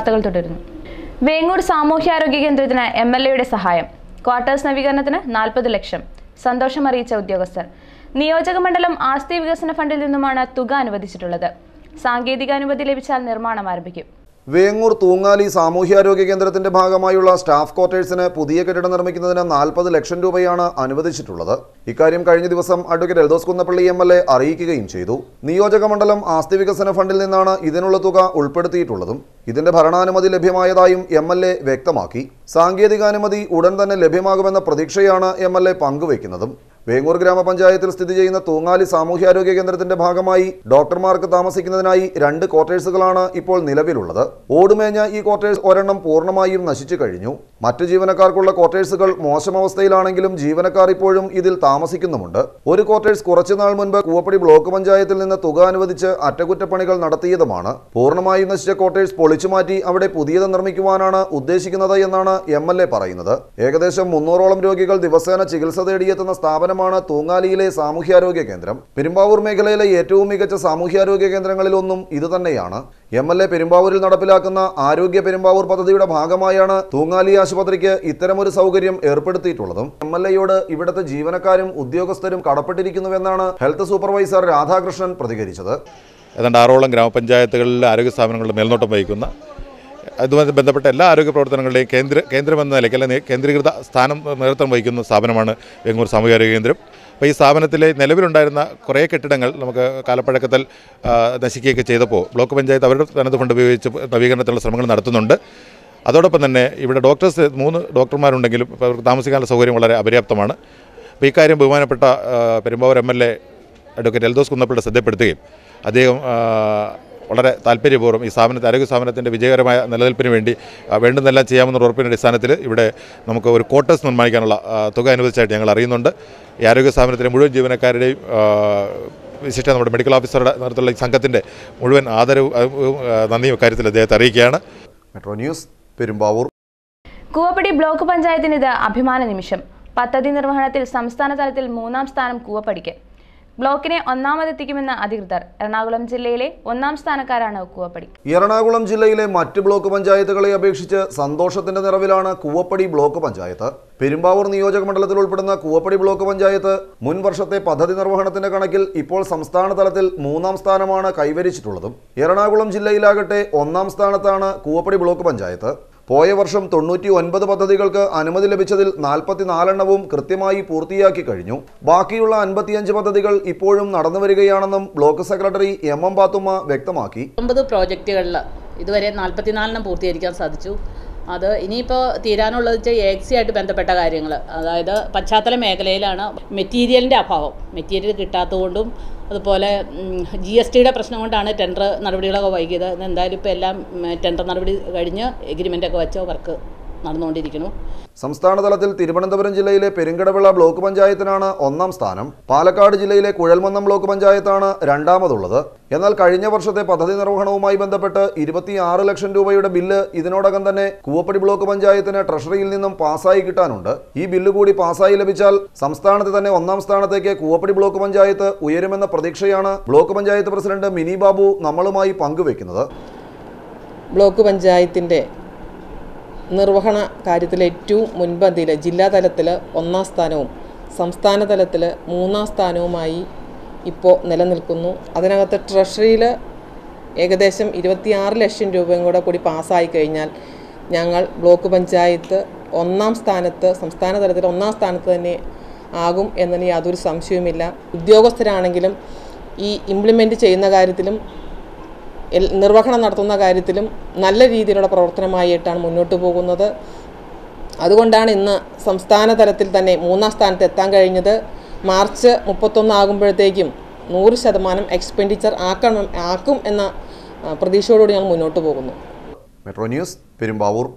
വാർത്തകൾ തുടരുന്നു വേങ്ങൂർ സാമൂഹ്യാരോഗ്യ കേന്ദ്രത്തിന് എം എൽ എയുടെ സഹായം ക്വാർട്ടേഴ്സ് നവീകരണത്തിന് നാൽപ്പത് ലക്ഷം സന്തോഷം അറിയിച്ച ഉദ്യോഗസ്ഥർ നിയോജക മണ്ഡലം ആസ്തി വികസന ഫണ്ടിൽ നിന്നുമാണ് തുക അനുവദിച്ചിട്ടുള്ളത് സാങ്കേതിക അനുമതി ലഭിച്ചാൽ നിർമ്മാണം ആരംഭിക്കും വേങ്ങൂർ തൂങ്ങാലി സാമൂഹ്യാരോഗ്യ കേന്ദ്രത്തിന്റെ ഭാഗമായുള്ള സ്റ്റാഫ് ക്വാർട്ടേഴ്സിന് പുതിയ കെട്ടിടം നിർമ്മിക്കുന്നതിന് നാൽപ്പത് ലക്ഷം രൂപയാണ് അനുവദിച്ചിട്ടുള്ളത് ഇക്കാര്യം കഴിഞ്ഞ ദിവസം advocate Eldhose Kunnappilly M L A അറിയിക്കുകയും ചെയ്തു നിയോജക മണ്ഡലം ആസ്തി വികസന ഫണ്ടിൽ നിന്നാണ് ഇതിനുള്ള തുക ഉൾപ്പെടുത്തിയിട്ടുള്ളതും ഇതിന്റെ ഭരണാനുമതി ലഭ്യമായതായും എം എൽ എ വ്യക്തമാക്കി സാങ്കേതികാനുമതി ഉടൻ തന്നെ ലഭ്യമാകുമെന്ന പ്രതീക്ഷയാണ് എം എൽ എ പങ്കുവയ്ക്കുന്നതും വേങ്ങൂർ ഗ്രാമപഞ്ചായത്തിൽ സ്ഥിതി ചെയ്യുന്ന തൂങ്ങാലി സാമൂഹ്യാരോഗ്യ കേന്ദ്രത്തിന്റെ ഭാഗമായി ഡോക്ടർമാർക്ക് താമസിക്കുന്നതിനായി രണ്ട് ക്വാർട്ടേഴ്സുകളാണ് ഇപ്പോൾ നിലവിലുള്ളത് ഓടുമേഞ്ഞ ഈ ക്വാർട്ടേഴ്സ് ഒരെണ്ണം പൂർണ്ണമായും നശിച്ചു കഴിഞ്ഞു മറ്റു ജീവനക്കാർക്കുള്ള ക്വാർട്ടേഴ്സുകൾ മോശം അവസ്ഥയിലാണെങ്കിലും ജീവനക്കാർ ഇപ്പോഴും ഇതിൽ താമസിക്കുന്നുമുണ്ട് ഒരു ക്വാർട്ടേഴ്സ് കുറച്ചുനാൾ മുൻപ് കൂവപ്പടി ബ്ലോക്ക് പഞ്ചായത്തിൽ നിന്ന് തുക അനുവദിച്ച് അറ്റകുറ്റപ്പണികൾ നടത്തിയതുമാണ് പൂർണ്ണമായും നശിച്ച ക്വാർട്ടേഴ്സ് പൊളിച്ചുമാറ്റി അവിടെ പുതിയത് നിർമ്മിക്കുവാനാണ് ഉദ്ദേശിക്കുന്നത് എന്നാണ് എം എൽ എ പറയുന്നത് ഏകദേശം മുന്നൂറോളം രോഗികൾ ദിവസേന ചികിത്സ തേടിയെത്തുന്ന സ്ഥാപനമാണ് തൂങ്ങാലിയിലെ സാമൂഹ്യാരോഗ്യ കേന്ദ്രം പെരുമ്പാവൂർ മേഖലയിലെ ഏറ്റവും മികച്ച സാമൂഹ്യാരോഗ്യ കേന്ദ്രങ്ങളിലൊന്നും ഇതുതന്നെയാണ് എം എൽ എ പെരുമ്പാവൂരിൽ നടപ്പിലാക്കുന്ന ആരോഗ്യ പെരുമ്പാവൂർ പദ്ധതിയുടെ ഭാഗമായാണ് തൂങ്ങാലി ആശുപത്രിക്ക് ഇത്തരമൊരു സൗകര്യം ഏർപ്പെടുത്തിയിട്ടുള്ളതും എം എൽ എയോട് ഇവിടുത്തെ ജീവനക്കാരും ഉദ്യോഗസ്ഥരും കടപ്പെട്ടിരിക്കുന്നുവെന്നാണ് ഹെൽത്ത് സൂപ്പർവൈസർ രാധാകൃഷ്ണൻ പ്രതികരിച്ചത് ഏതാണ്ട് ആറോളം ഗ്രാമപഞ്ചായത്തുകളിലെ ആരോഗ്യ സ്ഥാപനങ്ങളുടെ മേൽനോട്ടം വഹിക്കുന്ന അതുമായി ബന്ധപ്പെട്ട എല്ലാ ആരോഗ്യ പ്രവർത്തനങ്ങളുടെയും കേന്ദ്ര കേന്ദ്രമെന്ന നിലയ്ക്ക് അല്ലെങ്കിൽ കേന്ദ്രീകൃത സ്ഥാനം നേതൃത്വം വഹിക്കുന്ന സ്ഥാപനമാണ് വെങ്ങൂർ സാമൂഹികാരോഗ്യ കേന്ദ്രം അപ്പോൾ ഈ സ്ഥാപനത്തിലെ നിലവിലുണ്ടായിരുന്ന കുറേ കെട്ടിടങ്ങൾ നമുക്ക് കാലപ്പഴക്കത്തിൽ ആ, നശിക്കുകയൊക്കെ ചെയ്തപ്പോൾ ബ്ലോക്ക് പഞ്ചായത്ത് അവരുടെ തനത് ഫണ്ട് ഉപയോഗിച്ച് നവീകരണത്തിനുള്ള ശ്രമങ്ങൾ നടത്തുന്നുണ്ട് അതോടൊപ്പം തന്നെ ഇവിടെ ഡോക്ടേഴ്സ് മൂന്ന് ഡോക്ടർമാരുണ്ടെങ്കിലും ഇപ്പോൾ അവർക്ക് താമസിക്കാനുള്ള സൗകര്യം വളരെ അപര്യാപ്തമാണ് അപ്പോൾ ഇക്കാര്യം ബഹുമാനപ്പെട്ട ആ, Perumbavoor M L A advocate Eldhose കുന്നപ്പള്ളിയുടെ ശ്രദ്ധപ്പെടുത്തുകയും അദ്ദേഹം ആ, വളരെ താല്പര്യപൂർവ്വം ഈ സ്ഥാപനത്തെ ആരോഗ്യ സ്ഥാപനത്തിൻ്റെ വിജയകരമായ നിലനിൽപ്പിന് വേണ്ടി ആ, വേണ്ടുന്നതെല്ലാം ചെയ്യാമെന്ന ഉറപ്പിൻ്റെ അടിസ്ഥാനത്തിൽ ഇവിടെ നമുക്ക് ഒരു ക്വാർട്ടേഴ്സ് നിർമ്മാണിക്കാനുള്ള ആ, തുക അനുവദിച്ചായിട്ട് ഞങ്ങൾ അറിയുന്നുണ്ട് ഈ ആരോഗ്യ സ്ഥാപനത്തിലെ മുഴുവൻ ജീവനക്കാരുടെയും ആ, വിശിഷ്ട നമ്മുടെ മെഡിക്കൽ ഓഫീസറുടെ നേതൃത്വത്തിലുള്ള ഈ സംഘത്തിൻ്റെ മുഴുവൻ ആദരവും ആ, നന്ദിയും കാര്യത്തിൽ അദ്ദേഹത്തെ അറിയിക്കുകയാണ് metro news Perumbavoor Koovappady block പഞ്ചായത്തിന് ഇത് അഭിമാന നിമിഷം പദ്ധതി നിർവഹണത്തിൽ സംസ്ഥാന തലത്തിൽ മൂന്നാം സ്ഥാനം കൂവപ്പടിക്ക് ബ്ലോക്കിനെ ഒന്നാമതെത്തിക്കുമെന്ന് അധികൃതർ എറണാകുളം ജില്ലയിലെ ഒന്നാം സ്ഥാനക്കാരാണ് കൂവപ്പടി എറണാകുളം ജില്ലയിലെ മറ്റ് ബ്ലോക്ക് പഞ്ചായത്തുകളെ അപേക്ഷിച്ച് സന്തോഷത്തിന്റെ നിറവിലാണ് കൂവപ്പടി ബ്ലോക്ക് പഞ്ചായത്ത് പെരുമ്പാവൂർ നിയോജക മണ്ഡലത്തിൽ ഉൾപ്പെടുന്ന കൂവപ്പടി ബ്ലോക്ക് പഞ്ചായത്ത് മുൻ വർഷത്തെ പദ്ധതി നിർവഹണത്തിന്റെ കണക്കിൽ ഇപ്പോൾ സംസ്ഥാന തലത്തിൽ മൂന്നാം സ്ഥാനമാണ് കൈവരിച്ചിട്ടുള്ളതും എറണാകുളം ജില്ലയിലാകട്ടെ ഒന്നാം സ്ഥാനത്താണ് കൂവപ്പടി ബ്ലോക്ക് പഞ്ചായത്ത് പോയ വർഷം തൊണ്ണൂറ്റി ഒൻപത് പദ്ധതികൾക്ക് അനുമതി ലഭിച്ചതിൽ നാൽപ്പത്തിനാലെണ്ണവും കൃത്യമായി പൂർത്തിയാക്കി കഴിഞ്ഞു ബാക്കിയുള്ള അൻപത്തിയഞ്ച് പദ്ധതികൾ ഇപ്പോഴും നടന്നു വരികയാണെന്നും block secretary M M Pathumma വ്യക്തമാക്കി ഒമ്പത് പ്രോജക്റ്റുകളിൽ ഇതുവരെ നാൽപ്പത്തിനാലെണ്ണം പൂർത്തീകരിക്കാൻ സാധിച്ചു അത് ഇനിയിപ്പോൾ തീരാനുള്ളത് വെച്ചാൽ എക്സി ആയിട്ട് ബന്ധപ്പെട്ട കാര്യങ്ങൾ അതായത് പശ്ചാത്തല മേഖലയിലാണ് മെറ്റീരിയലിൻ്റെ അഭാവം മെറ്റീരിയൽ കിട്ടാത്തതുകൊണ്ടും അതുപോലെ ജി എസ് ടിയുടെ പ്രശ്നം കൊണ്ടാണ് ടെൻഡർ നടപടികളൊക്കെ വൈകിയത് ഇന്ന് എന്തായാലും ഇപ്പോൾ എല്ലാം ടെൻഡർ നടപടി കഴിഞ്ഞ് എഗ്രിമെൻ്റൊക്കെ വെച്ച് വർക്ക് നടന്നുകൊണ്ടിരിക്കുന്നു സംസ്ഥാന തലത്തിൽ തിരുവനന്തപുരം ജില്ലയിലെ പെരുങ്കടവിള ബ്ലോക്ക് പഞ്ചായത്തിനാണ് ഒന്നാം സ്ഥാനം പാലക്കാട് ജില്ലയിലെ കുഴൽമന്നം ബ്ലോക്ക് പഞ്ചായത്താണ് രണ്ടാമതുള്ളത് എന്നാൽ കഴിഞ്ഞ വർഷത്തെ പദ്ധതി നിർവഹണവുമായി ബന്ധപ്പെട്ട് ഇരുപത്തിയാറ് ലക്ഷം രൂപയുടെ ബില്ല് ഇതിനോടകം തന്നെ കൂവപ്പടി ബ്ലോക്ക് പഞ്ചായത്തിന് ട്രഷറിയിൽ നിന്നും പാസ്സായി കിട്ടാനുണ്ട് ഈ ബില്ല് കൂടി പാസ്സായി ലഭിച്ചാൽ സംസ്ഥാനത്ത് തന്നെ ഒന്നാം സ്ഥാനത്തേക്ക് കൂവപ്പടി ബ്ലോക്ക് പഞ്ചായത്ത് ഉയരുമെന്ന പ്രതീക്ഷയാണ് ബ്ലോക്ക് പഞ്ചായത്ത് പ്രസിഡന്റ് മിനി ബാബു നമ്മളുമായി പങ്കുവെക്കുന്നത് ബ്ലോക്ക് പഞ്ചായത്തിൻ്റെ നിർവഹണ കാര്യത്തിൽ ഏറ്റവും മുൻപന്തിയിൽ ജില്ലാ തലത്തിൽ ഒന്നാം സ്ഥാനവും സംസ്ഥാന തലത്തിൽ മൂന്നാം സ്ഥാനവുമായി ഇപ്പോൾ നിലനിൽക്കുന്നു അതിനകത്ത് ട്രഷറിയിൽ ഏകദേശം ഇരുപത്തിയാറ് ലക്ഷം രൂപയും കൂടെ കൂടി പാസ്സായി കഴിഞ്ഞാൽ ഞങ്ങൾ ബ്ലോക്ക് പഞ്ചായത്ത് ഒന്നാം സ്ഥാനത്ത് സംസ്ഥാന തലത്തിൽ ഒന്നാം സ്ഥാനത്ത് തന്നെ ആകും എന്നതിന് യാതൊരു സംശയവുമില്ല ഉദ്യോഗസ്ഥരാണെങ്കിലും ഈ ഇംപ്ലിമെൻറ്റ് ചെയ്യുന്ന കാര്യത്തിലും എൽ- നിർവഹണം നടത്തുന്ന കാര്യത്തിലും നല്ല രീതിയിലുള്ള പ്രവർത്തനമായിട്ടാണ് മുന്നോട്ട് പോകുന്നത് അതുകൊണ്ടാണ് ഇന്ന് സംസ്ഥാന തലത്തിൽ തന്നെ മൂന്നാം സ്ഥാനത്ത് എത്താൻ കഴിഞ്ഞത് മാർച്ച് മുപ്പത്തൊന്ന് ആകുമ്പോഴത്തേക്കും നൂറ് ശതമാനം എക്സ്പെൻഡിച്ചർ ആക്കണം ആക്കും എന്ന ആ, പ്രതീക്ഷയോടുകൂടി ഞങ്ങൾ മുന്നോട്ട് പോകുന്നു മെട്രോ ന്യൂസ് പെരുമ്പാവൂർ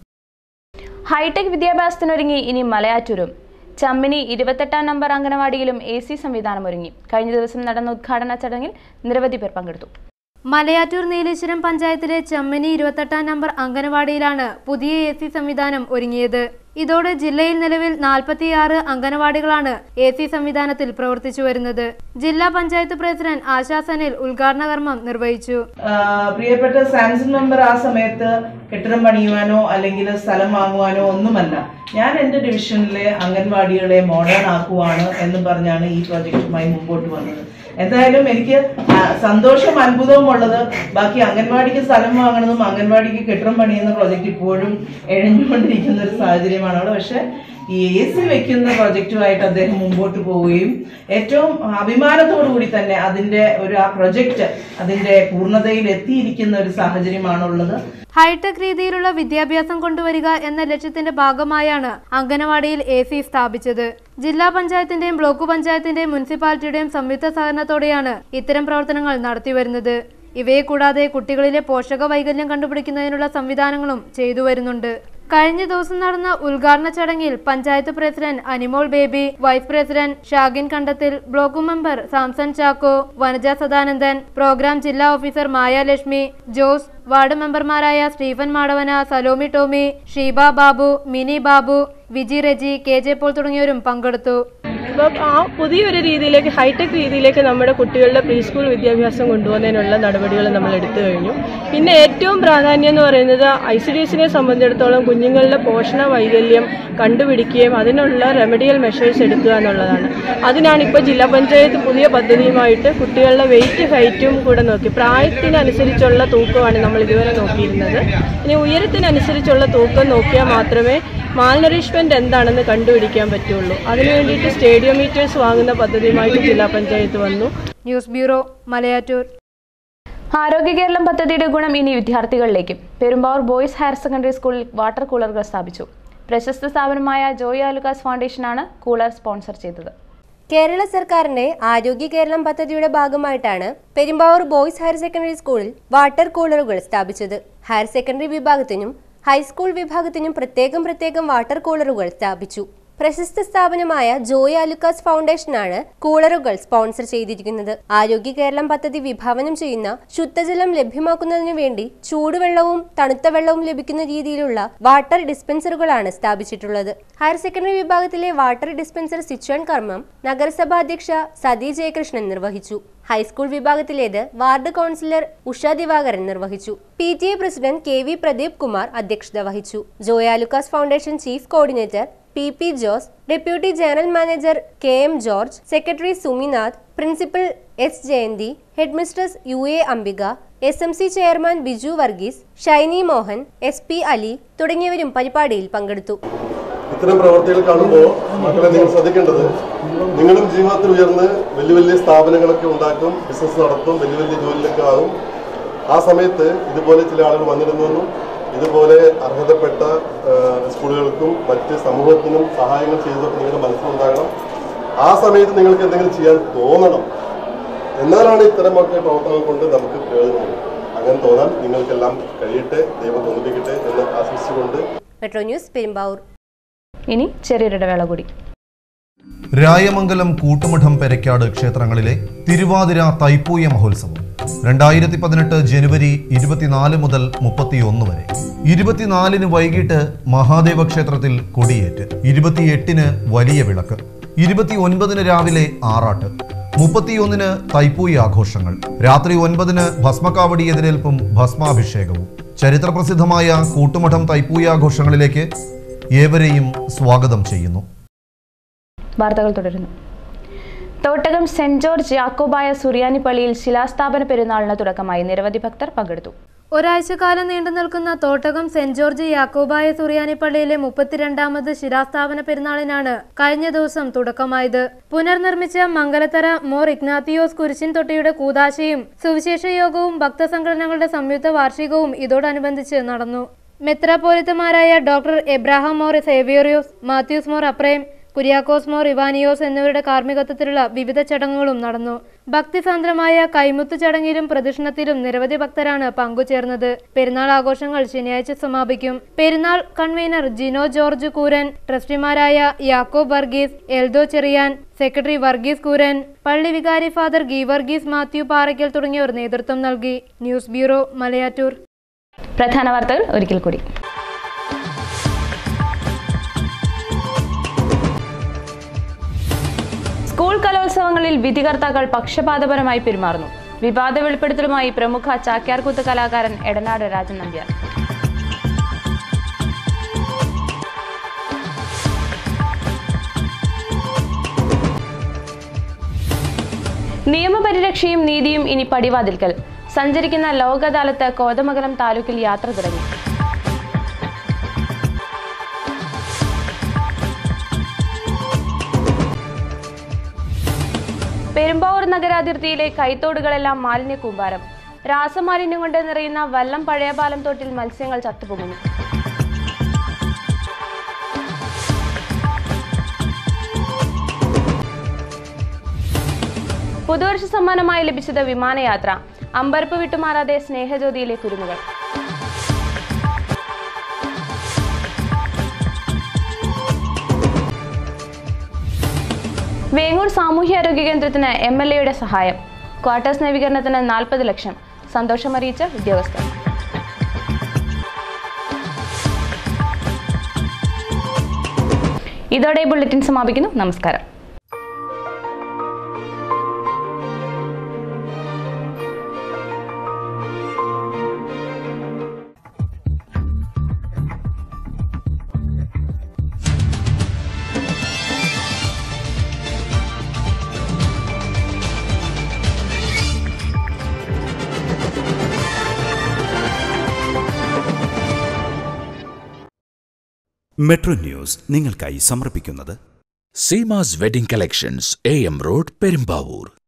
ഹൈടെക് വിദ്യാഭ്യാസത്തിനൊരുങ്ങി ഇനി മലയാറ്റൂരും ചമ്മിനി ഇരുപത്തെട്ടാം നമ്പർ അംഗനവാടിയിലും എ സി സംവിധാനം ഒരുങ്ങി കഴിഞ്ഞ ദിവസം നടന്ന ഉദ്ഘാടന ചടങ്ങിൽ നിരവധി പേർ പങ്കെടുത്തു മലയാറ്റൂർ നീലേശ്വരം പഞ്ചായത്തിലെ ചെമ്മനി ഇരുപത്തെട്ടാം നമ്പർ അംഗനവാടിയിലാണ് പുതിയ എ സി സംവിധാനം ഒരുങ്ങിയത് ഇതോടെ ജില്ലയിൽ നിലവിൽ നാൽപ്പത്തിയാറ് അംഗനവാടികളാണ് എ സി സംവിധാനത്തിൽ പ്രവർത്തിച്ചു വരുന്നത് ജില്ലാ പഞ്ചായത്ത് പ്രസിഡന്റ് ആശാ സനിൽ ഉദ്ഘാടന കർമ്മം നിർവഹിച്ചു ആ, പ്രിയപ്പെട്ട സാംസൺ മെമ്പർ ആ സമയത്ത് കെട്ടിടം പണിയുവാനോ അല്ലെങ്കിൽ സ്ഥലം വാങ്ങുവാനോ ഒന്നുമല്ല ഞാൻ എൻ്റെ ഡിവിഷനിലെ അംഗൻവാടികളെ മോഡേൺ ആക്കുവാണ് എന്ന് പറഞ്ഞാണ് ഈ പ്രോജക്റ്റുമായി മുമ്പോട്ട് വന്നത് എന്തായാലും എനിക്ക് ആ, സന്തോഷവും അത്ഭുതവും ഉള്ളത് ബാക്കി അംഗൻവാടിക്ക് സ്ഥലം വാങ്ങണതും അംഗൻവാടിക്ക് കെട്ടിടം പണിയുന്ന പ്രോജക്റ്റ് ഇപ്പോഴും എഴഞ്ഞുകൊണ്ടിരിക്കുന്ന ഒരു സാഹചര്യമാണ് അവിടെ പക്ഷെ ഈ എ സി വെക്കുന്ന പ്രൊജക്റ്റുമായിട്ട് അദ്ദേഹം മുമ്പോട്ട് പോവുകയും ഏറ്റവും അഭിമാനത്തോടു കൂടി തന്നെ അതിന്റെ ഒരു ആ പ്രൊജക്റ്റ് അതിന്റെ പൂർണ്ണതയിൽ എത്തിയിരിക്കുന്ന ഒരു സാഹചര്യമാണുള്ളത് ഹൈടെക് രീതിയിലുള്ള വിദ്യാഭ്യാസം കൊണ്ടുവരിക എന്ന ലക്ഷ്യത്തിന്റെ ഭാഗമായാണ് അംഗനവാടിയിൽ എ സി സ്ഥാപിച്ചത് ജില്ലാ പഞ്ചായത്തിന്റെയും ബ്ലോക്ക് പഞ്ചായത്തിന്റെയും മുനിസിപ്പാലിറ്റിയുടെയും സംയുക്ത സഹകരണത്തോടെയാണ് ഇത്തരം പ്രവർത്തനങ്ങൾ നടത്തിവരുന്നത് ഇവയെ കൂടാതെ കുട്ടികളിലെ പോഷക വൈകല്യം കണ്ടുപിടിക്കുന്നതിനുള്ള സംവിധാനങ്ങളും ചെയ്തു വരുന്നുണ്ട് കഴിഞ്ഞ ദിവസം നടന്ന ഉദ്ഘാടന ചടങ്ങിൽ panchayat president Animol Baby vice president Shagin Kandathil block member Samson Chacko Vanaja Sadanandan programme ജില്ലാ ഓഫീസർ മായാലക്ഷ്മി ജോസ് വാർഡ് മെമ്പർമാരായ Stephen Madavana Salomi Tomy Sheeba Babu Mini Babu Viji Reji K J Paul തുടങ്ങിയവരും പങ്കെടുത്തു അപ്പം ആ പുതിയൊരു രീതിയിലേക്ക് ഹൈടെക് രീതിയിലേക്ക് നമ്മുടെ കുട്ടികളുടെ പ്രീ സ്കൂൾ വിദ്യാഭ്യാസം കൊണ്ടുപോകുന്നതിനുള്ള നടപടികൾ നമ്മൾ എടുത്തു കഴിഞ്ഞു പിന്നെ ഏറ്റവും പ്രാധാന്യം എന്ന് പറയുന്നത് ഐ സി ഡി എസിനെ സംബന്ധിച്ചിടത്തോളം കുഞ്ഞുങ്ങളുടെ പോഷണ വൈകല്യം കണ്ടുപിടിക്കുകയും അതിനുള്ള റെമഡിയൽ മെഷേഴ്സ് എടുക്കുക എന്നുള്ളതാണ് അതിനാണ് ഇപ്പോൾ ജില്ലാ പഞ്ചായത്ത് പുതിയ പദ്ധതിയുമായിട്ട് കുട്ടികളുടെ വെയിറ്റ് ഹൈറ്റും കൂടെ നോക്കി പ്രായത്തിനനുസരിച്ചുള്ള തൂക്കമാണ് നമ്മൾ ഇതുവരെ നോക്കിയിരുന്നത് ഇനി ഉയരത്തിനനുസരിച്ചുള്ള തൂക്കം നോക്കിയാൽ മാത്രമേ മാൽനറിഷ്മെന്റ് എന്താണെന്ന് കണ്ടുപിടിക്കാൻ പറ്റുള്ളൂ അതിനു വേണ്ടിയിട്ട് സ്റ്റേഡിയോമീറ്റേഴ്സ് വാങ്ങുന്ന പദ്ധതിയുമായിട്ട് ജില്ലാ പഞ്ചായത്ത് വന്നു ന്യൂസ് ബ്യൂറോ മലയാറ്റൂർ ആരോഗ്യ കേരളം പദ്ധതിയുടെ ഗുണം ഇനി വിദ്യാർത്ഥികളിലേക്കും പെരുമ്പാവൂർ ബോയ്സ് ഹയർ സെക്കൻഡറി സ്കൂളിൽ വാട്ടർ കൂളറുകൾ സ്ഥാപിച്ചു പ്രശസ്ത സ്ഥാപനമായ ജോയി ആലുക്കാസ് ഫൗണ്ടേഷനാണ് കൂളർ സ്പോൺസർ ചെയ്തത് കേരള സർക്കാരിന്റെ ആരോഗ്യ കേരളം പദ്ധതിയുടെ ഭാഗമായിട്ടാണ് പെരുമ്പാവൂർ ബോയ്സ് ഹയർ സെക്കൻഡറി സ്കൂളിൽ വാട്ടർ കൂളറുകൾ സ്ഥാപിച്ചത് ഹയർ സെക്കൻഡറി വിഭാഗത്തിനും ഹൈസ്കൂൾ വിഭാഗത്തിനും പ്രത്യേകം പ്രത്യേകം വാട്ടർ കൂളറുകൾ സ്ഥാപിച്ചു പ്രശസ്ത സ്ഥാപനമായ ജോയ് ആലുക്കാസ് ഫൗണ്ടേഷനാണ് കൂളറുകൾ സ്പോൺസർ ചെയ്തിരിക്കുന്നത് ആരോഗ്യ കേരളം പദ്ധതി വിഭാവനം ചെയ്യുന്ന ശുദ്ധജലം ലഭ്യമാക്കുന്നതിനു വേണ്ടി ചൂടുവെള്ളവും തണുത്ത വെള്ളവും ലഭിക്കുന്ന രീതിയിലുള്ള വാട്ടർ ഡിസ്പെൻസറുകളാണ് സ്ഥാപിച്ചിട്ടുള്ളത് ഹയർ സെക്കൻഡറി വിഭാഗത്തിലെ വാട്ടർ ഡിസ്പെൻസർ സ്വിച്ച് ഓൺ കർമ്മം നഗരസഭാ അധ്യക്ഷ സതി ജയകൃഷ്ണൻ നിർവഹിച്ചു ഹൈസ്കൂൾ വിഭാഗത്തിലേത് വാർഡ് കൗൺസിലർ ഉഷ ദിവാകരൻ നിർവഹിച്ചു P T A president K V Pradeep Kumar അധ്യക്ഷത വഹിച്ചു Joyalukkas foundation chief coordinator P P Jose deputy general manager K M George secretary Suminath principal S Jayanthi headmistress U A Ambika S M C chairman Biju Varghese Shiny Mohan S P Ali തുടങ്ങിയവരും പരിപാടിയിൽ പങ്കെടുത്തു ഇത്തരം പ്രവർത്തികൾ കാണുമ്പോൾ മക്കളെ നിങ്ങൾ ശ്രദ്ധിക്കേണ്ടത് നിങ്ങളും ജീവിതത്തിൽ ഉയർന്ന് വലിയ വലിയ സ്ഥാപനങ്ങളൊക്കെ ഉണ്ടാക്കും ബിസിനസ് നടത്തും വലിയ വലിയ ജോലിയിലൊക്കെ ആകും ആ സമയത്ത് ഇതുപോലെ ചില ആളുകൾ വന്നിരുന്നെന്നും ഇതുപോലെ അർഹതപ്പെട്ട ആ, സ്കൂളുകൾക്കും മറ്റ് സമൂഹത്തിനും സഹായങ്ങൾ ചെയ്തതൊക്കെ നിങ്ങളുടെ മനസ്സിലുണ്ടാകണം ആ സമയത്ത് നിങ്ങൾക്ക് എന്തെങ്കിലും ചെയ്യാൻ തോന്നണം എന്നാലാണ് ഇത്തരമൊക്കെ പ്രവർത്തനങ്ങൾ കൊണ്ട് നമുക്ക് പ്രയോജനമുള്ളത് അങ്ങനെ തോന്നാൻ നിങ്ങൾക്കെല്ലാം കഴിയട്ടെ ദൈവം തോന്നിപ്പിക്കട്ടെ എന്ന് ആശംസിച്ചുകൊണ്ട് മെട്രോ ന്യൂസ് പെരുമ്പാവൂർ ഇനി ചെറിയൊരു ഇടവേള കൂടി രായമംഗലം കൂട്ടുമഠം പെരക്കാട് ക്ഷേത്രങ്ങളിലെ തിരുവാതിര തൈപ്പൂയ മഹോത്സവം രണ്ടായിരത്തി പതിനെട്ട് ജനുവരി ഇരുപത്തിനാല് മുതൽ മുപ്പത്തിയൊന്ന് വരെ ഇരുപത്തിനാലിന് വൈകിട്ട് മഹാദേവ ക്ഷേത്രത്തിൽ കൊടിയേറ്റ് ഇരുപത്തിയെട്ടിന് വലിയ വിളക്ക് ഇരുപത്തി ഒൻപതിന് രാവിലെ ആറാട്ട് മുപ്പത്തിയൊന്നിന് തൈപ്പൂയ ആഘോഷങ്ങൾ രാത്രി ഒൻപതിന് ഭസ്മകാവടി എതിരേൽപ്പും ഭസ്മാഭിഷേകവും ചരിത്രപ്രസിദ്ധമായ കൂട്ടുമഠം തൈപ്പൂയ ആഘോഷങ്ങളിലേക്ക് ഏവരെയും സ്വാഗതം ചെയ്യുന്നു വാർത്തകൾ തുടരുന്നു തോട്ടകം സെന്റ് ജോർജ് യാക്കോബായ സുറിയാനി പള്ളിയിൽ ശിലാസ്ഥാപന പെരുന്നാളിന് തുടക്കമായി നിരവധി ഭക്തർ പങ്കെടുത്തു ഒരാഴ്ചക്കാലം നീണ്ടു നിൽക്കുന്ന തോട്ടകം സെന്റ് ജോർജ് യാക്കോബായ സുറിയാനി പള്ളിയിലെ മുപ്പത്തിരണ്ടാമത് ശിലാസ്ഥാപന പെരുന്നാളിനാണ് കഴിഞ്ഞ ദിവസം തുടക്കമായത് പുനർനിർമ്മിച്ച മംഗലത്തറ മോർ ഇഗ്നാത്തിയോസ് കുരിശിൻ തൊട്ടിയുടെ കൂതാശയും സുവിശേഷ യോഗവും ഭക്തസംഘടനകളുടെ സംയുക്ത വാർഷികവും ഇതോടനുബന്ധിച്ച് നടന്നു മെത്രാപോലിത്തമാരായ ഡോക്ടർ എബ്രാഹാം മോർ സേവിയറിയോസ് മാത്യൂസ് മോർ അപ്രേം കുര്യാക്കോസ് മോർ ഇവാനിയോസ് എന്നിവരുടെ കാർമ്മികത്വത്തിലുള്ള വിവിധ ചടങ്ങുകളും നടന്നു ഭക്തിസാന്ദ്രമായ കൈമുത്ത് ചടങ്ങിലും പ്രദക്ഷിണത്തിലും നിരവധി ഭക്തരാണ് പങ്കുചേർന്നത് പെരുന്നാൾ ആഘോഷങ്ങൾ ശനിയാഴ്ച സമാപിക്കും പെരുന്നാൾ കൺവീനർ ജിനോ ജോർജ് കൂരൻ ട്രസ്റ്റിമാരായ യാക്കോബ് വർഗീസ് എൽദോ ചെറിയാൻ സെക്രട്ടറി വർഗീസ് കൂരൻ പള്ളി വികാരി ഫാദർ ഗീവർഗീസ് മാത്യു പാറയ്ക്കൽ തുടങ്ങിയവർ നേതൃത്വം നൽകി ന്യൂസ് ബ്യൂറോ മലയാറ്റൂർ പ്രധാന വാർത്തകൾ ഒരിക്കൽ കൂടി സ്കൂൾ കലോത്സവങ്ങളിൽ വിധികർത്താക്കൾ പക്ഷപാതപരമായി പെരുമാറുന്നു വിവാദ വെളിപ്പെടുത്തലുമായി പ്രമുഖ ചാക്യാർകൂത്ത് കലാകാരൻ എടനാട് രാജൻ നമ്പ്യാർ നിയമപരിരക്ഷയും നീതിയും ഇനി പടിവാതിൽക്കൽ സഞ്ചരിക്കുന്ന ലോക അദാലത്ത് കോതമംഗലം താലൂക്കിൽ യാത്ര തുടങ്ങി പെരുമ്പാവൂർ നഗരാതിർത്തിയിലെ കൈത്തോടുകളെല്ലാം മാലിന്യ കൂമ്പാരം രാസമാലിന്യം കൊണ്ട് നിറയുന്ന വല്ലം പഴയപാലം തോട്ടിൽ മത്സ്യങ്ങൾ ചത്തുപൊങ്ങുന്നു പുതുവർഷ സമ്മാനമായി ലഭിച്ചത് വിമാനയാത്ര അമ്പരപ്പ് വിട്ടുമാറാതെ സ്നേഹജ്യോതിയിലെ കുരുന്നുകൾ വേങ്ങൂർ സാമൂഹ്യാരോഗ്യ കേന്ദ്രത്തിന് എം എൽ എയുടെ സഹായം ക്വാർട്ടേഴ്സ് നവീകരണത്തിന് നാൽപ്പത് ലക്ഷം സന്തോഷമറിയിച്ച ഉദ്യോഗസ്ഥർ ഇതോടെ ഈ ബുള്ളറ്റിൻ സമാപിക്കുന്നു നമസ്കാരം മെട്രോ ന്യൂസ് നിങ്ങൾക്കായി സമർപ്പിക്കുന്നത് Seemas wedding collections A M road Perumbavoor